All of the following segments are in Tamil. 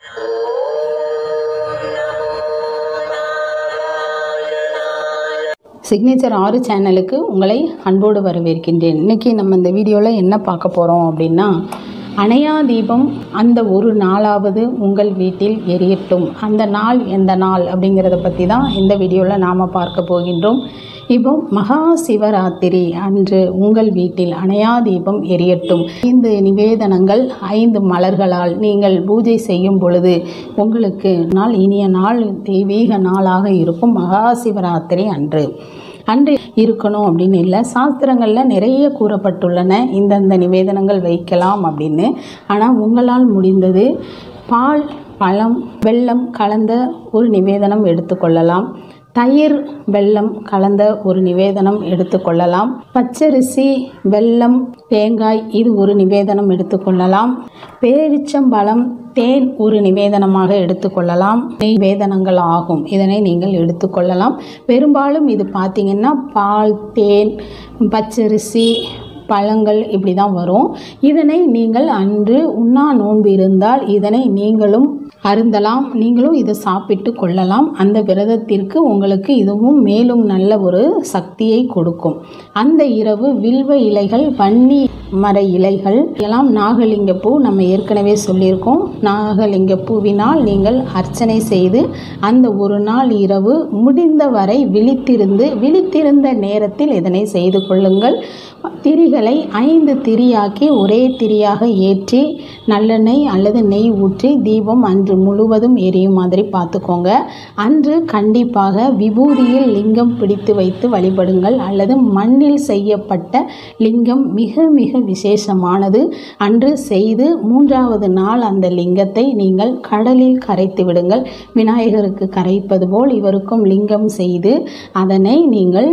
சிக்னேச்சர் ஆறு சேனலுக்கு உங்களை அன்போடு வரவேற்கின்றேன் இன்னைக்கு நம்ம இந்த வீடியோவில் என்ன பார்க்க போகிறோம் அப்படின்னா அணையா தீபம் அந்த ஒரு நாளாவது உங்கள் வீட்டில் எரியட்டும் அந்த நாள் எந்த நாள் அப்படிங்கிறத பற்றி தான் இந்த வீடியோவில் நாம் பார்க்க போகின்றோம் இப்போ மகா சிவராத்திரி அன்று உங்கள் வீட்டில் அணையா தீபம் எரியட்டும் ஐந்து நிவேதனங்கள் ஐந்து மலர்களால் நீங்கள் பூஜை செய்யும் பொழுது உங்களுக்கு நாள் இனிய நாள் தெய்வீக நாளாக இருக்கும் மகா சிவராத்திரி அன்று அன்று இருக்கணும் அப்படின்னு இல்லை சாஸ்திரங்களில் நிறைய கூறப்பட்டுள்ளன இந்தந்த நிவேதனங்கள் வைக்கலாம் அப்படின்னு ஆனால் உங்களால் முடிந்தது பால் பழம் வெல்லம் கலந்த ஒரு நிவேதனம் எடுத்துக்கொள்ளலாம் தயிர் வெல்லம் கலந்த ஒரு நிவேதனம் எடுத்துக்கொள்ளலாம் பச்சரிசி வெல்லம் தேங்காய் இது ஒரு நிவேதனம் எடுத்துக்கொள்ளலாம் பேரிச்சம்பழம் தேன் ஒரு நிவேதனமாக எடுத்துக்கொள்ளலாம் நிவேதனங்கள் ஆகும் இதனை நீங்கள் எடுத்துக்கொள்ளலாம் பெரும்பாலும் இது பார்த்தீங்கன்னா பால் தேன் பச்சரிசி பழங்கள் இப்படி தான் வரும் இதனை நீங்கள் அன்று உண்ணா நோன்பு இருந்தால் இதனை நீங்களும் அருந்தலாம் நீங்களும் இதை சாப்பிட்டு கொள்ளலாம் அந்த விரதத்திற்கு உங்களுக்கு இதுவும் மேலும் நல்ல ஒரு சக்தியை கொடுக்கும் அந்த இரவு வில்வ இலைகள் வன்னி மர இலைகள் எல்லாம் நாகலிங்க பூ நம்ம ஏற்கனவே சொல்லியிருக்கோம் நாகலிங்க பூவினால் நீங்கள் அர்ச்சனை செய்து அந்த ஒரு நாள் இரவு முடிந்தவரை விழித்திருந்து விழித்திருந்த நேரத்தில் இதனை செய்து கொள்ளுங்கள் திரிகளை ஐந்து திரியாக்கி ஒரே திரியாக ஏற்றி நல்லெண்ணெய் அல்லது நெய் ஊற்றி தீபம் அன்று முழுவதும் எரியும் மாதிரி பார்த்துக்கோங்க அன்று கண்டிப்பாக விபூதியில் லிங்கம் பிடித்து வைத்து வழிபடுங்கள் அல்லது மண்ணில் செய்யப்பட்ட லிங்கம் மிக மிக விசேஷமானது அன்று செய்து மூன்றாவது நாள் அந்த லிங்கத்தை நீங்கள் கடலில் கரைத்து விடுங்கள் விநாயகருக்கு கரைப்பது போல் இவருக்கும் லிங்கம் செய்து அதனை நீங்கள்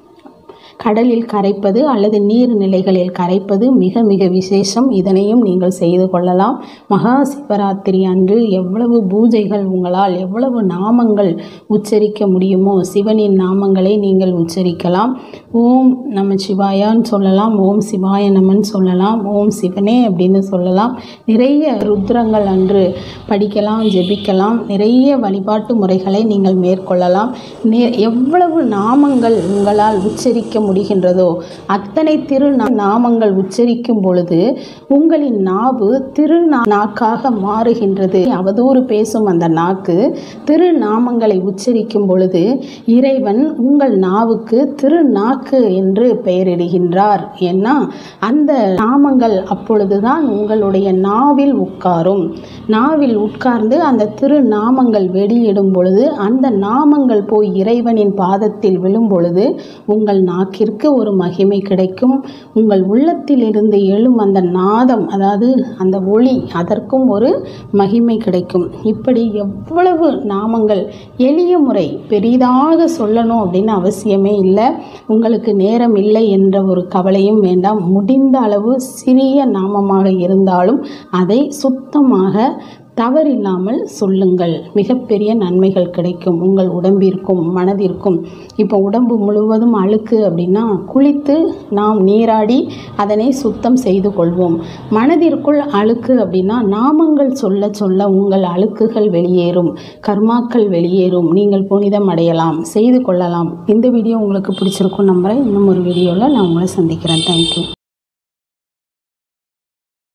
கடலில் கரைப்பது அல்லது நீர்நிலைகளில் கரைப்பது மிக மிக விசேஷம் இதனையும் நீங்கள் செய்து கொள்ளலாம் மகா சிவராத்திரி அன்று எவ்வளவு பூஜைகள் உங்களால் எவ்வளவு நாமங்கள் உச்சரிக்க முடியுமோ சிவனின் நாமங்களை நீங்கள் உச்சரிக்கலாம் ஓம் நம சிவாயான்னு சொல்லலாம் ஓம் சிவாய நமன் சொல்லலாம் ஓம் சிவனே அப்படின்னு சொல்லலாம் நிறைய ருத்ரங்கள் அன்று படிக்கலாம் ஜெபிக்கலாம் நிறைய வழிபாட்டு முறைகளை நீங்கள் மேற்கொள்ளலாம் நே- எவ்வளவு நாமங்கள் உங்களால் உச்சரிக்க முடிகின்றதோ அத்தனை திரு நாமங்கள் உச்சரிக்கும் பொழுது உங்களின் நாவு திரு நாக்காக மாறுகின்றது அவதூறு பேசும் அந்த நாக்கு திருநாமங்களை உச்சரிக்கும் பொழுது இறைவன் உங்கள் நாவுக்கு திருநாக்கு என்று பெயரிடுகின்றார் ஏன்னா அந்த நாமங்கள் அப்பொழுதுதான் உங்களுடைய நாவில் உட்காரும் நாவில் உட்கார்ந்து அந்த திருநாமங்கள் வெளியிடும் பொழுது அந்த நாமங்கள் போய் இறைவனின் பாதத்தில் விழும் பொழுது உங்கள் நாக்கிற்கு ஒரு மகிமை கிடைக்கும் உங்கள் உள்ளத்தில் இருந்து எழும் அந்த நாதம் அதாவது அந்த ஒளி அதற்கும் ஒரு மகிமை கிடைக்கும் இப்படி எவ்வளவு நாமங்கள் எளிய முறை பெரிதாக சொல்லணும் அப்படின்னு அவசியமே இல்லை உங்களுக்கு நேரம் இல்லை என்ற ஒரு கவலையும் வேண்டாம் முடிந்த அளவு சிறிய நாமமாக இருந்தாலும் அதை சுத்தமாக தவறில்லாமல் சொல்லுங்கள் மிகப்பெரிய நன்மைகள் கிடைக்கும் உங்கள் உடம்பிற்கும் மனதிற்கும் இப்போ உடம்பு முழுவதும் அழுக்கு அப்படின்னா குளித்து நாம் நீராடி அதனை சுத்தம் செய்து கொள்வோம் மனதிற்குள் அழுக்கு அப்படின்னா நாமங்கள் சொல்ல சொல்ல உங்கள் அழுக்குகள் வெளியேறும் கர்மாக்கள் வெளியேறும் நீங்கள் புனிதம் அடையலாம் செய்து கொள்ளலாம் இந்த வீடியோ உங்களுக்கு பிடிச்சிருக்கும் நம்புறேன் இன்னும் ஒரு வீடியோவில் நான் உங்களை சந்திக்கிறேன் தேங்க்யூ